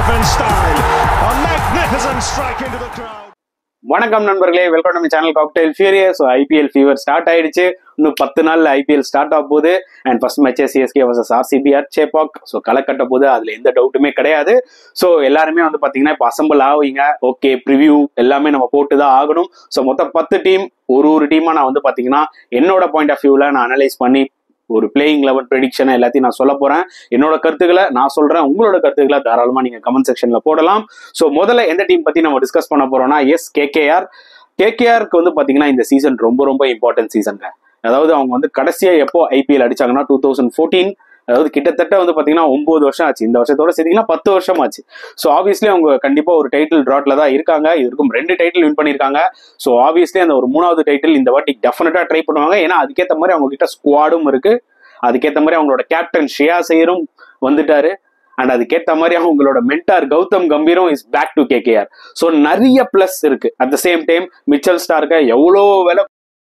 defence style. A magnificent strike into the crowd. வணக்கம் நண்பர்களே welcome நம்ம channel cocktail furious so IPL fever start ஆயிடுச்சு இன்னும் பத்து நாள்ல ஐபிஎல் ஸ்டார்ட் ஆக போகுது அண்ட் ஃபர்ஸ்ட் மேட்சே CSK versus RCB at Chepauk so களை கட்ட போகுது அதுல எந்த டவுட்டுமே கிடையாது ஸோ எல்லாருமே வந்து பாத்தீங்கன்னா இப்போ அசம்பிள் ஆவீங்க ஓகே ப்ரிவ்யூ எல்லாமே நம்ம போட்டு தான் ஆகணும் ஸோ மொத்தம் பத்து டீம் ஒரு ஒரு டீமா நான் வந்து பாத்தீங்கன்னா என்னோட பாயிண்ட் ஆஃப் வியூல நான் அனலைஸ் பண்ணி ஒரு பிளேயிங் லெவல் ப்ரெடிக்ஷன் எல்லாத்தையும் நான் சொல்ல போறேன் என்னோட கருத்துக்களை நான் சொல்றேன் உங்களோட கருத்துக்களை தாராளமா நீங்க கமெண்ட் செக்ஷன்ல போடலாம் ஸோ முதல்ல எந்த டீம் பத்தி நம்ம டிஸ்கஸ் பண்ண போறோம்னா எஸ் கேகேஆர் கேகேஆருக்கு வந்து பாத்தீங்கன்னா இந்த சீசன் ரொம்ப ரொம்ப இம்பார்ட்டன்ட் சீசன்ங்க அதாவது அவங்க வந்து கடைசியா எப்போ ஐபிஎல் அடிச்சாங்கன்னா டூ தௌசண்ட் ஃபோர்டீன் அதாவது கிட்டத்தட்ட வந்து பாத்தீங்கன்னா ஒன்பது வருஷம் ஆச்சு இந்த வருஷத்தோட சேர்த்தீங்கன்னா பத்து வருஷம் ஆச்சு ஸோ ஆப்வியஸ்லி அவங்க கண்டிப்பா ஒரு டைட்டில் ட்ராட்ல தான் இருக்காங்க இதுக்கும் ரெண்டு டைட்டில் வின் பண்ணியிருக்காங்க ஸோ ஆப்வியஸ்லி அந்த ஒரு மூணாவது டைட்டில் இந்த வாட்டி டெஃபினட்டா ட்ரை பண்ணுவாங்க ஏன்னா அதுக்கேற்ற மாதிரி அவங்க கிட்ட ஸ்குவாடும் இருக்கு அதுக்கேற்ற மாதிரி அவங்களோட கேப்டன் ஷியா செய்யரும் வந்துட்டாரு அண்ட் அதுக்கேற்ற மாதிரி அவங்களோட மென்டார் கௌதம் கம்பீரும் is back to KKR so நிறைய பிளஸ் இருக்கு at the same time Mitchell ஸ்டார்க்க எவ்வளோ வேலை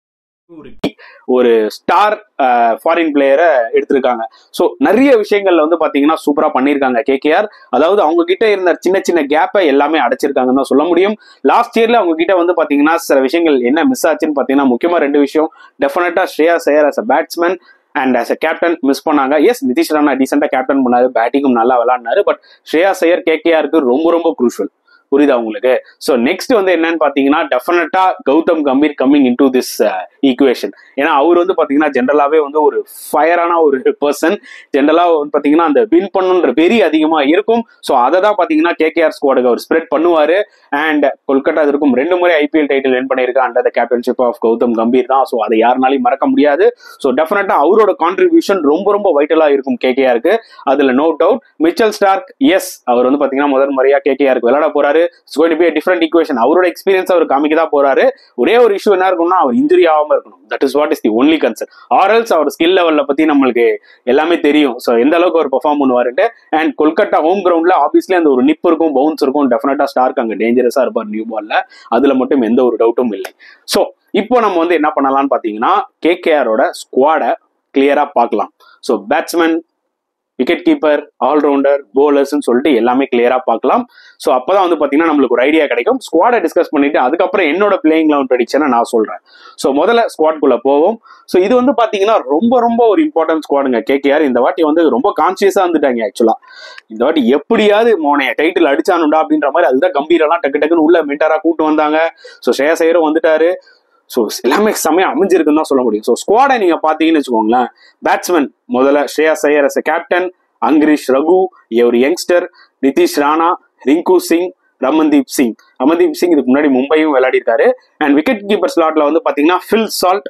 ஒரு ஸ்டார் ஃபாரின் பிளேயரை எடுத்திருக்காங்க ஸோ நிறைய விஷயங்கள்ல வந்து பாத்தீங்கன்னா சூப்பரா பண்ணியிருக்காங்க கேகேஆர் அதாவது அவங்க கிட்ட இருந்த சின்ன சின்ன கேப்பை எல்லாமே அடைச்சிருக்காங்கன்னு தான் சொல்ல முடியும் லாஸ்ட் இயர்ல அவங்க கிட்ட வந்து பாத்தீங்கன்னா சில விஷயங்கள் என்ன மிஸ் ஆச்சுன்னு பாத்தீங்கன்னா முக்கியமா ரெண்டு விஷயம் டெஃபினட்டா Shreyas Iyer as a batsman and as a captain miss பண்ணாங்க எஸ் நிதிஷ் ராணா டீசெண்டா கேப்டன் பண்ணாரு பேட்டிங்கும் நல்லா விளாடினாரு பட் ஸ்ரேயா சையர் கேகேஆருக்கு ரொம்ப ரொம்ப குரூஷியல் புரியுதா உங்களுக்கு ஸோ நெக்ஸ்ட் வந்து என்னன்னு பாத்தீங்கன்னா டெஃபினட்டா Gautam Gambhir coming in to this equation ஏன்னா அவர் வந்து பாத்தீங்கன்னா ஜென்ரலாவே வந்து ஒரு ஃபயரான ஒரு பர்சன் ஜென்ரலா வந்து பாத்தீங்கன்னா அந்த வின் பண்ணுன்ற வெறி அதிகமா இருக்கும் ஸோ அதை தான் பாத்தீங்கன்னா கேகேஆர் ஸ்குவாடுக்கு அவர் ஸ்ப்ரெட் பண்ணுவாரு அண்ட் கொல்கட்டா இருக்கும் ரெண்டு முறை ஐபிஎல் டைட்டில் வின் பண்ணியிருக்கா under the captainship of Gautam Gambhir தான் ஸோ அதை யாருனாலையும் மறக்க முடியாது ஸோ டெஃபினட்டா அவரோட கான்ட்ரிபியூஷன் ரொம்ப ரொம்ப வைட்டலா இருக்கும் கேகேஆருக்கு அதுல no doubt Mitchell Starc yes அவர் வந்து பாத்தீங்கன்னா முதல் முறையா கேகேஆருக்கு விளையாட போறாரு கோயின் பி டிஃப்ரெண்ட் ஈக்குவேஷன் அவரோட எக்ஸ்பீரியன்ஸ் அவர் காமிக்க தான் போறாரு ஒரே ஒரு இஷ்யூ என்ன இருக்கும்னா அவர் இன்ஜுரி ஆகாம இருக்கணும் that is what is the only concern ஆர்எல்ஸ் அவர் ஸ்கில் லெவல்ல பத்தி நம்மளுக்கு எல்லாமே தெரியும் ஸோ எந்த அளவுக்கு அவர் பெர்ஃபார்ம் பண்ணுவாருன்ட்டு அண்ட் கொல்கட்டா ஹோம் கிரவுண்ட்ல ஆப்வியஸ்லி அந்த ஒரு நிப் இருக்கும் பவுன்ஸ் இருக்கும் டெஃபினட்டா ஸ்டார்க் அங்க டேஞ்சரஸா இருப்பார் நியூ பால்ல அதுல மட்டும் எந்த ஒரு டவுட்டும் இல்லை ஸோ இப்போ நம்ம வந்து என்ன பண்ணலாம்னு பாத்தீங்கன்னா கேகேஆரோட ஸ்குவாடை கிளியரா பார்க்கலாம் so batsman wicket keeper allrounder போலர்ஸ்னு சொல்லிட்டு எல்லாமே கிளியரா பார்க்கலாம் ஸோ அப்பதான் வந்து பாத்தீங்கன்னா நம்மளுக்கு ஒரு ஐடியா கிடைக்கும் ஸ்குவாடை டிஸ்கஸ் பண்ணிட்டு அதுக்கப்புறம் என்னோட பிளேயிங் லெவன் ப்ரெடிக்ஷனை நான் சொல்றேன் ஸோ முதல்ல ஸ்குவாட்குள்ள போவோம் ஸோ இது வந்து பாத்தீங்கன்னா ரொம்ப ரொம்ப ஒரு இம்பார்ட்டன்ட் ஸ்குவாடுங்க கேகேஆர் இந்த வாட்டி வந்து ரொம்ப கான்சியஸா வந்துட்டாங்க ஆக்சுவலா இந்த வாட்டி எப்படியாவது மோனைய டைட்டில் அடிச்சானுண்டா அப்படின்ற மாதிரி அதுதான் கம்பீரெல்லாம் டக்கு டக்குன்னு உள்ள மென்டாரா கூட்டு வந்தாங்க ஸோ ஷேயா சையரும் வந்துட்டாரு ஸோ எல்லாமே செம்மையா அமைஞ்சிருக்குன்னு தான் சொல்ல முடியும் ஸோ ஸ்குவாடை நீங்க பாத்தீங்கன்னு வச்சுக்கோங்களேன் பேட்ஸ்மேன் முதல்ல ஸ்ரேயா சையர் அஸ் கேப்டன் அங்கிரிஷ் ரகு ஒரு யங்ஸ்டர் நிதிஷ் ராணா ரிங்கு சிங் ரமன்தீப் சிங் ரமன்தீப் சிங் இதுக்கு முன்னாடி மும்பையும் விளையாடிருக்காரு அண்ட் விக்கெட் கீப்பர் ஸ்லாட்ல வந்து பாத்தீங்கன்னா Phil Salt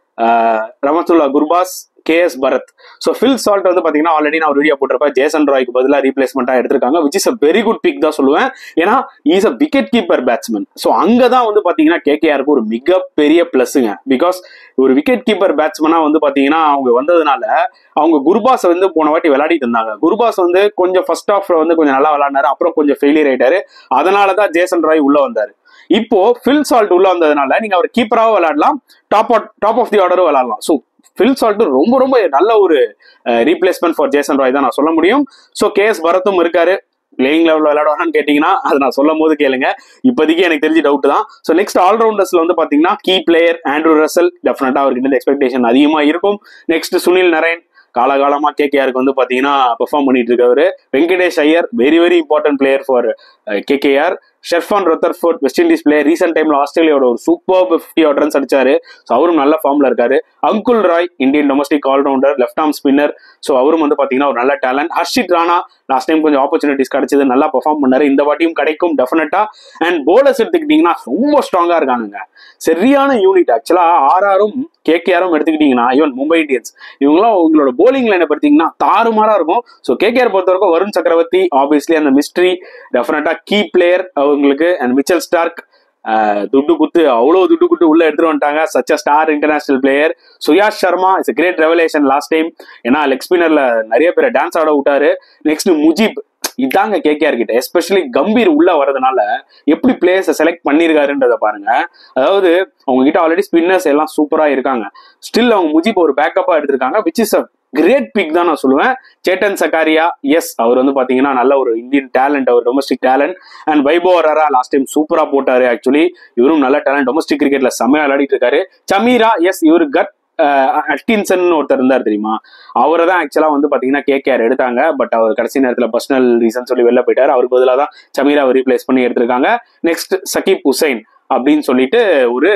Rahmatullah Gurbaz K S Bharat so Phil Salt வந்து பாத்தீங்கன்னா ஆல்ரெடி நான் ஒரு வீடியோ போட்டிருப்பேன் ஜேசன் ராய்க்கு பதிலாக ரீப்ளேஸ்மெண்ட்டாக எடுத்திருக்காங்க which is a very good pick தான் சொல்லுவேன் ஏன்னா is a wicket keeper batsman so அங்கே தான் வந்து பாத்தீங்கன்னா கேகேஆருக்கு ஒரு மிகப்பெரிய பிளஸ்ஸுங்க பிகாஸ் ஒரு விக்கெட் கீப்பர் பேட்ஸ்மனா வந்து பாத்தீங்கன்னா அவங்க வந்ததுனால அவங்க குருபாஸ் வந்து போன வாட்டி விளையாடிட்டு இருந்தாங்க குருபாஸ் வந்து கொஞ்சம் ஃபர்ஸ்ட் ஆஃப்ல வந்து கொஞ்சம் நல்லா விளையாடினாரு அப்புறம் கொஞ்சம் ஃபெயிலியர் ஆயிட்டாரு அதனால தான் ஜேசன் ராய் உள்ள வந்தாரு இப்போ ஃபில் சால்ட் உள்ள வந்ததுனால நீங்க அவர் கீப்பராகவும் விளையாடலாம் டாப் டாப் ஆஃப் தி ஆர்டரும் விளையாடலாம் ஸோ ஃபில் சால்ட் ரொம்ப ரொம்ப நல்ல ஒரு ரீப்ளேஸ்மெண்ட் ஃபார் ஜேசன் ராய் தான் நான் சொல்ல முடியும் ஸோ கே எஸ் பரத்தும் இருக்காரு பிளேயிங் லெவலில் விளையாடுவான்னு கேட்டிங்கன்னா அது நான் சொல்லும் போது கேளுங்க இப்போதைக்கு எனக்கு தெரிஞ்ச டவுட் தான் ஸோ நெக்ஸ்ட் ஆல்ரவுண்டர்ஸ்ல வந்து பார்த்தீங்கன்னா கீ பிளேயர் ஆண்ட்ரூ ரசல் டெஃபினட்டா அவர்கிட்ட எக்ஸ்பெக்டேஷன் அதிகமாக இருக்கும் நெக்ஸ்ட் சுனில் நரேன் காலகாலமா கேகேஆருக்கு வந்து பாத்தீங்கன்னா பெர்ஃபார்ம் பண்ணிட்டு இருக்கவர் Venkatesh Iyer very very important player for KKR Sherfane Rutherford West Indies player recent டைம்ல ஆஸ்திரேலியாவோட ஒரு சூப்பர் ஃபிஃப்டி அவுட் ரன்ஸ் அடிச்சாரு ஸோ அவரும் நல்ல ஃபார்ம்ல இருக்காரு Angkul Roy Indian domestic allrounder left arm spinner so அவரும் வந்து பாத்தீங்கன்னா ஒரு நல்ல talent Harshit Rana last time கொஞ்சம் ஆப்பர்ச்சுனிட்டிஸ் கிடைச்சது நல்லா பெர்ஃபார்ம் பண்ணாரு இந்த வாட்டியும் கிடைக்கும் டெஃபினட்டா அண்ட் போலர்ஸ் எடுத்துக்கிட்டீங்கன்னா ரொம்ப ஸ்ட்ராங்கா இருக்கானுங்க சரியான யூனிட் ஆக்சுவலா ஆர்ஆரும் கேகேஆரும் எடுத்துக்கிட்டீங்கன்னா ஈவன் மும்பை இந்தியன்ஸ் இவங்களாம் உங்களோட போலிங் லைனை பார்த்தீங்கன்னா தாறுமாறா இருக்கும் ஸோ கேகேஆர் பொறுத்த வரைக்கும் வருண் சக்கரவர்த்தி ஆப்வியஸ்லி அந்த மிஸ்ட்ரி டெஃபினட்டா கீ பிளேயர் அவங்களுக்கு அண்ட் மிச்சல் ஸ்டார்க் துட்டு குத்து அவ்வளவு துட்டு குத்து உள்ள எடுத்துட்டு வந்துட்டாங்க such a star international player Suyash Sharma it's great revelation last time ஏன்னா லெக் ஸ்பின்னர்ல நிறைய பேரை டான்ஸ் ஆட விட்டாரு நெக்ஸ்ட் முஜிப் இதாங்க கேகேஆர் கிட்ட எஸ்பெஷலி கம்பீர் உள்ள வரதுனால எப்படி பிளேயர்ஸை செலக்ட் பண்ணிருக்காருன்றத பாருங்க அதாவது அவங்க கிட்ட ஆல்ரெடி ஸ்பின்னர்ஸ் எல்லாம் சூப்பரா இருக்காங்க ஸ்டில் அவங்க முஜிப் ஒரு பேக்கப்பா எடுத்திருக்காங்க which is a great pick தான் நான் சொல்லுவேன் சேட்டன் சக்காரியா எஸ் அவர் வந்து பாத்தீங்கன்னா நல்ல ஒரு இந்தியன் டேலண்ட் அவர் domestic talent and Vaibhav Arora last time சூப்பரா போட்டாரு ஆக்சுவலி இவரும் நல்ல டேலண்ட் டொமஸ்டிக் கிரிக்கெட்ல செம்மையா விளையாடிட்டு இருக்காரு சமீரா எஸ் இவர் கட் அட்கின்சன் ஒருத்தர் இருந்தார் தெரியுமா அவரை தான் ஆக்சுவலா வந்து பாத்தீங்கன்னா கேகேஆர் எடுத்தாங்க பட் அவர் கடைசி நேரத்துல பர்சனல் ரீசன் சொல்லி வெளில போயிட்டாரு அவருக்கு பதிலாக தான் சமீராவை ரீப்ளேஸ் பண்ணி எடுத்திருக்காங்க நெக்ஸ்ட் சகீப் ஹுசைன் அப்படின்னு சொல்லிட்டு ஒரு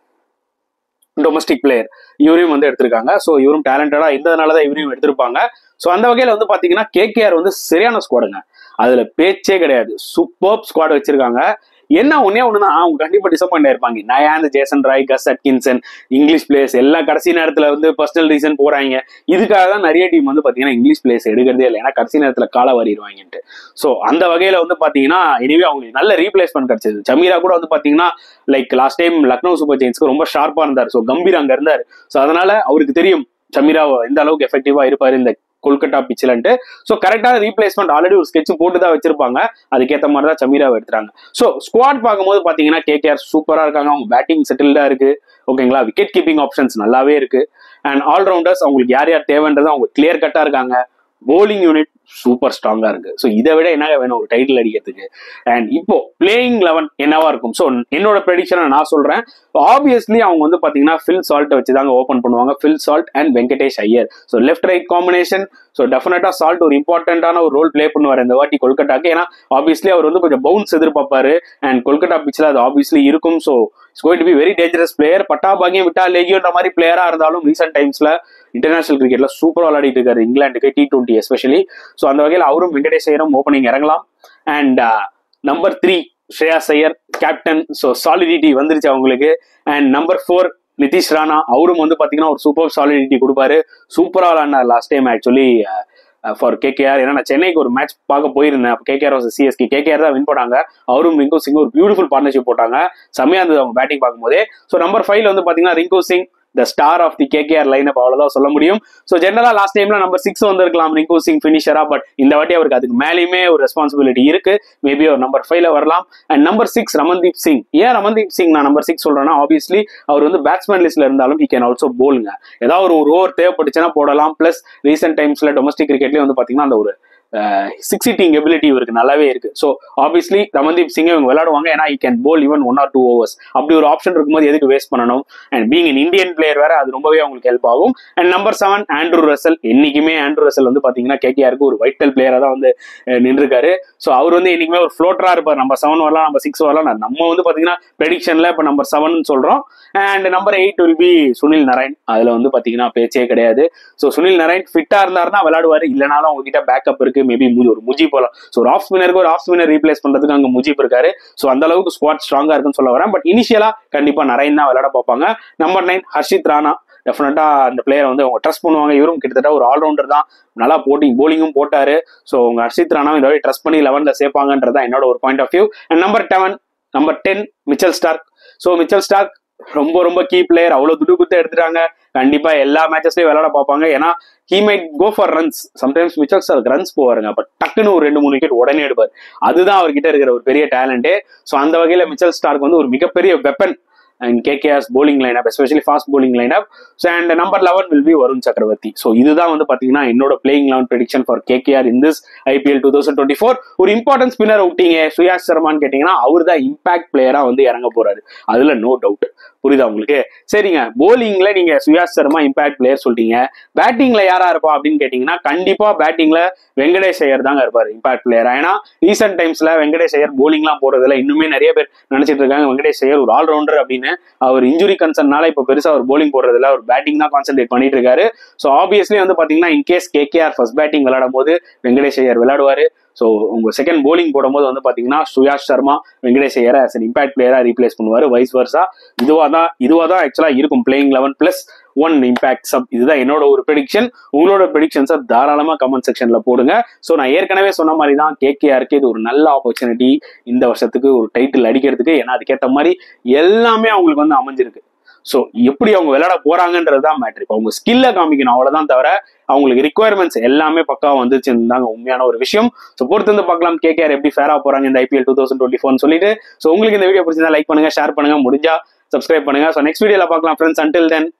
டொமஸ்டிக் பிளேயர் இவரையும் வந்து எடுத்திருக்காங்க ஸோ இவரும் டேலண்டடா இருந்ததுனால தான் இவரையும் எடுத்திருப்பாங்க ஸோ அந்த வகையில வந்து பாத்தீங்கன்னா கேகேஆர் வந்து சரியான ஸ்குவாடுங்க அதுல பேச்சே கிடையாது சூப்பர் ஸ்குவாட் வச்சிருக்காங்க என்ன ஒன்னே ஒண்ணுதான் அவங்க கண்டிப்பா டிசப்பாயிண்ட் ஆயிருப்பாங்க நயாந்த் Jason Roy Gus Atkinson English players எல்லா கடைசி நேரத்துல வந்து பர்சனல் ரீசன் போறாங்க இதுக்காக தான் நிறைய டீம் வந்து பாத்தீங்கன்னா இங்கிலீஷ் பிளேயர்ஸ் எடுக்கிறதே இல்லை ஏன்னா கடைசி நேரத்துல கால வாரிடுவாங்கன்ட்டு ஸோ அந்த வகையில வந்து பாத்தீங்கன்னா இனிமே அவங்களுக்கு நல்ல ரீப்ளேஸ்மெண்ட் கிடைச்சது சமீரா கூட வந்து பாத்தீங்கன்னா like last time Lucknow super ஜெயின்ஸ்க்கு ரொம்ப ஷார்ப்பா இருந்தார் ஸோ கம்பீர் அங்க இருந்தார் ஸோ அதனால அவருக்கு தெரியும் சமீரா எந்த அளவுக்கு எஃபெக்டிவா இருப்பாரு இந்த கொல்கட்டா பிச்சிலன்ட்டு ஸோ கரெக்டான ரீப்ளேஸ்மெண்ட் ஆல்ரெடி ஒரு ஸ்கெட்ச் போட்டு தான் வச்சிருப்பாங்க அதுக்கேற்ற மாதிரி தான் சமீராவை எடுத்துறாங்க ஸோ ஸ்குவாட் பார்க்கும்போது பார்த்தீங்கன்னா கேகேஆர் சூப்பராக இருக்காங்க அவங்க பேட்டிங் செட்டில்டா இருக்கு ஓகேங்களா விக்கெட் கீப்பிங் ஆப்ஷன்ஸ் நல்லாவே இருக்கு அண்ட் ஆல்ரவுண்டர்ஸ் அவங்களுக்கு யார் யார் தேவைன்றது அவங்க கிளியர் கட்டா இருக்காங்க போலிங் யூனிட் சூப்பர் ஸ்ட்ராங்கா இருக்கு ஸோ இதை விட என்ன வேணும் ஒரு டைட்டில் அடிக்கிறதுக்கு அண்ட் இப்போ பிளேயிங் லெவன் என்னவா இருக்கும் ஸோ என்னோட ப்ரெடிக்ஷனை நான் சொல்றேன் ஆப்வியஸ்லி அவங்க வந்து பாத்தீங்கன்னா ஃபில் சால்ட் வச்சு தாங்க ஓப்பன் பண்ணுவாங்க Phil Salt and Venkatesh Iyer so left right combination so டெஃபினட்டா சால்ட் ஒரு இம்பார்ட்டன்டான ஒரு ரோல் ப்ளே பண்ணுவார் இந்த வாட்டி கொல்கட்டாக்கு ஏன்னா ஆப்வியஸ்லி அவர் வந்து கொஞ்சம் பவுன்ஸ் எதிர்பார்ப்பாரு அண்ட் கொல்கட்டா பிச்சில் அது ஆப்வியஸ்லி இருக்கும் so it's going to be very dangerous player பட்டா பாகியம் விட்டா லேகியோன்ற மாதிரி பிளேயரா இருந்தாலும் ரீசெண்ட் டைம்ஸ்ல இன்டர்நேஷனல் கிரிக்கெட்ல சூப்பர் விளையாடிட்டு இருக்காரு இங்கிலாந்துக்கு டி டுவெண்ட்டி எஸ்பெஷலி ஸோ அந்த வகையில் அவரும் வெங்கடேஷ் ஐயரும் ஓப்பனிங் இறங்கலாம் and number three Shreyas Iyer captain so solidity வந்துருச்சு அவங்களுக்கு and number four Nitish Rana அவரும் வந்து பாத்தீங்கன்னா ஒரு சூப்பர் சாலிடிட்டி கொடுப்பாரு சூப்பரா விளாண்டார் last time actually for KKR ஏன்னா நான் சென்னைக்கு ஒரு மேட்ச் பார்க்க போயிருந்தேன் அப்போ கேகேஆர் வர்சஸ் சிஎஸ்கே கேகேஆர் தான் வின் பண்ணாங்க அவரும் ரிங்கு சிங் ஒரு பியூட்டிஃபுல் பார்ட்னர்ஷிப் போட்டாங்க செம்மையா இருந்தது அவங்க பேட்டிங் பார்க்கும்போதே ஸோ நம்பர் ஃபைவ்ல வந்து பாத்தீங்கன்னா Rinku Singh the star of the KKR line up அவ்வளவுதான் சொல்ல முடியும் ஸோ ஜென்ரலா லாஸ்ட் டைம்ல நம்பர் சிக்ஸ் வந்திருக்கலாம் ரிங்கு சிங் ஃபினிஷரா பட் இந்த வாட்டி அவருக்கு அதுக்கு மேலேயுமே ஒரு ரெஸ்பான்சிபிலிட்டி இருக்கு மேபி அவர் நம்பர் ஃபைவ்ல வரலாம் and number six Ramandeep Singh ஏன் ரமன்தீப் சிங் நான் நம்பர் சிக்ஸ் சொல்றேன்னா ஆப்வியஸ்லி அவர் வந்து பேட்ஸ்மேன் லிஸ்ட்ல இருந்தாலும் ஹி கேன் ஆல்சோ போலுங்க ஏதாவது ஒரு ஒரு ஓவர் தேவைப்பட்டுச்சுன்னா போடலாம் பிளஸ் ரீசெண்ட் டைம்ஸ்ல டொமஸ்டிக் கிரிக்கெட்லயும் வந்து பாத்தீங்கன்னா அந்த ஒரு சிக்ஸ் ஹிட்டிங் எபிலிட்டி இவருக்கு நல்லாவே இருக்கு ஸோ ஆப்வியஸ்லி ரமன்தீப் சிங் இவங்க விளையாடுவாங்க ஏன்னா I can bowl even one or two overs அப்படி ஒரு ஆப்ஷன் இருக்கும்போது எதுக்கு வேஸ்ட் பண்ணணும் and being in Indian player வேற அது ரொம்பவே அவங்களுக்கு ஹெல்ப் ஆகும் and number seven Andre Russell என்னைக்குமே ஆண்ட்ரூ ரசல் வந்து பாத்தீங்கன்னா கேகேஆருக்கு ஒரு வைட்டல் பிளேயரா தான் வந்து நின்றுருக்காரு ஸோ அவர் வந்து என்னைக்குமே ஒரு ஃப்ளோட்டரா இருப்பார் நம்பர் செவன் வரலாம் நம்பர் சிக்ஸ் வரலாம் நம்ம வந்து பாத்தீங்கன்னா ப்ரெடிக்ஷன்ல இப்போ நம்பர் செவன் சொல்றோம் and number eight will be Sunil Narine அதுல வந்து பாத்தீங்கன்னா பேச்சே கிடையாது ஸோ சுனில் நரேன் ஃபிட்டா இருந்தாருன்னா விளையாடுவாரு இல்லைனாலும் அவங்க கிட்ட பேக்கப் இருக்கு மேபி ஒரு முஜி போலாம் ஸோ ஒரு ஆஃப் ஸ்பின்னருக்கு ஒரு ஆஃப் ஸ்பின்னர் ரீப்ளேஸ் பண்றதுக்கு அங்க முஜிப் இருக்காரு ஸோ அந்த அளவுக்கு ஸ்குவாட் ஸ்ட்ராங்கா இருக்குன்னு சொல்ல வரேன் பட் இனிஷியலா கண்டிப்பா நரேன் தான் விளையாட பார்ப்பாங்க நம்பர் நைன் ஹர்ஷித் ராணா டெஃபினட்டா அந்த பிளேயரை வந்து அவங்க ட்ரஸ்ட் பண்ணுவாங்க இவரும் கிட்டத்தட்ட ஒரு ஆல்ரவுண்டர் தான் நல்லா போட்டிங் போலிங்கும் போட்டாரு ஸோ உங்க ஹர்ஷித் ராணா இந்த மாதிரி ட்ரஸ்ட் பண்ணி லெவன்ல சேர்ப்பாங்கன்றதா என்னோட ஒரு point of view and number டெவன் number ten Mitchell Starc so Mitchell Starc ரொம்ப ரொம்ப கீ பிளேயர் அவ்வளவு துடு குத்து எடுத்துட்டாங்க கண்டிப்பா எல்லா மேட்சஸ்லயும் விளையாட பார்ப்பாங்க ஏன்னா he might go for runs sometimes Mitchell Starc runs போவாருங்க பட் டக்குன்னு ஒரு ரெண்டு மூணு விக்கெட் உடனே எடுப்பார் அதுதான் அவர்கிட்ட இருக்கிற ஒரு பெரிய டேலண்டே ஸோ அந்த வகையில மிச்சல் ஸ்டார்க் வந்து ஒரு மிகப்பெரிய weapon and KKS bowling line up especially fast bowling line up so and number eleven will be Varun Chakravarthy so இதுதான் வந்து பாத்தீங்கன்னா என்னோட playing eleven prediction for KKR in this IPL two thousand twenty four ஒரு important spinner விட்டீங்க சுயாஷ் சர்மான்னு கேட்டீங்கன்னா அவர் தான் impact பிளேயரா வந்து இறங்க போறாரு அதுல நோ டவுட் புரியுதா உங்களுக்கு சரிங்க போலிங்ல நீங்க சுயாஷ் சர்மா இம்பாக்ட் பிளேயர் சொல்லிட்டீங்க பேட்டிங்ல யாரா இருப்பா அப்படின்னு கேட்டீங்கன்னா கண்டிப்பா பேட்டிங்ல வெங்கடேஷ் ஐயர் தாங்க இருப்பாரு இம்பாக்ட் பிளேயர் ஏன்னா ரீசெண்ட் டைம்ஸ்ல வெங்கடேஷ் ஐயர் போலிங்லாம் போறதுல இன்னுமே நிறைய பேர் நினைச்சிட்டு இருக்காங்க வெங்கடேஷ் ஐயர் ஒரு ஆல்ரவுண்டர் அப்படின்னு அவர் இன்ஜுரி கன்சர்னால இப்போ பெருசா அவர் போலிங் போடுறதுல அவர் பேட்டிங் தான் கான்சென்ட்ரேட் பண்ணிட்டு இருக்காரு ஸோ ஆப்வியஸ்லி வந்து பாத்தீங்கன்னா இன்கேஸ் கேகேஆர் ஃபர்ஸ்ட் பேட்டிங் விளையாடும் போது வெங்கடேஷ் ஐயர் விளையாடுவாரு ஸோ உங்க செகண்ட் போலிங் போடும்போது வந்து பாத்தீங்கன்னா சுயாஷ் சர்மா வெங்கடேஷ் ஐயரை அஸ் இம்பாக்ட் பிளேயரா ரீப்ளேஸ் பண்ணுவாரு வைஸ் வர்ஸா இதுவா தான் இதுவா தான் ஆக்சுவலா இருக்கும் playing eleven plus one impact sub இதுதான் என்னோட ஒரு ப்ரெடிக்ஷன் உங்களோட ப்ரெடிக்ஷன்ஸை தாராளமா கமெண்ட் செக்ஷன்ல போடுங்க ஸோ நான் ஏற்கனவே சொன்ன மாதிரி தான் கேகேஆருக்கு இது ஒரு நல்ல ஆப்பர்ச்சுனிட்டி இந்த வருஷத்துக்கு ஒரு டைட்டில் அடிக்கிறதுக்கு ஏன்னா அதுக்கேற்ற மாதிரி எல்லாமே அவங்களுக்கு வந்து அமைஞ்சிருக்கு ஸோ எப்படி அவங்க விளையாட போறாங்கன்றது தான் மேட்ரு இப்போ அவங்க ஸ்கில்ல காமிக்கணும் அவ்வளவுதான் தவிர அவங்களுக்கு ரிக்குவயர்மெண்ட்ஸ் எல்லாமே பக்காவா வந்துச்சுன்னு தாங்க உண்மையான ஒரு விஷயம் ஸோ பொறுத்து வந்து பார்க்கலாம் கேகேஆர் எப்படி ஃபேரா போறாங்க இந்த ஐபிஎல் டூ தௌசண்ட் டுவெண்ட்டி ஃபோர்னு சொல்லிட்டு ஸோ உங்களுக்கு இந்த வீடியோ பிடிச்சிருந்தா லைக் பண்ணுங்க ஷேர் பண்ணுங்க முடிஞ்சா சப்ஸ்கிரைப் பண்ணுங்க ஸோ நெக்ஸ்ட் வீடியோல பார்க்கலாம் ஃப்ரெண்ட்ஸ் அன்டில் தென்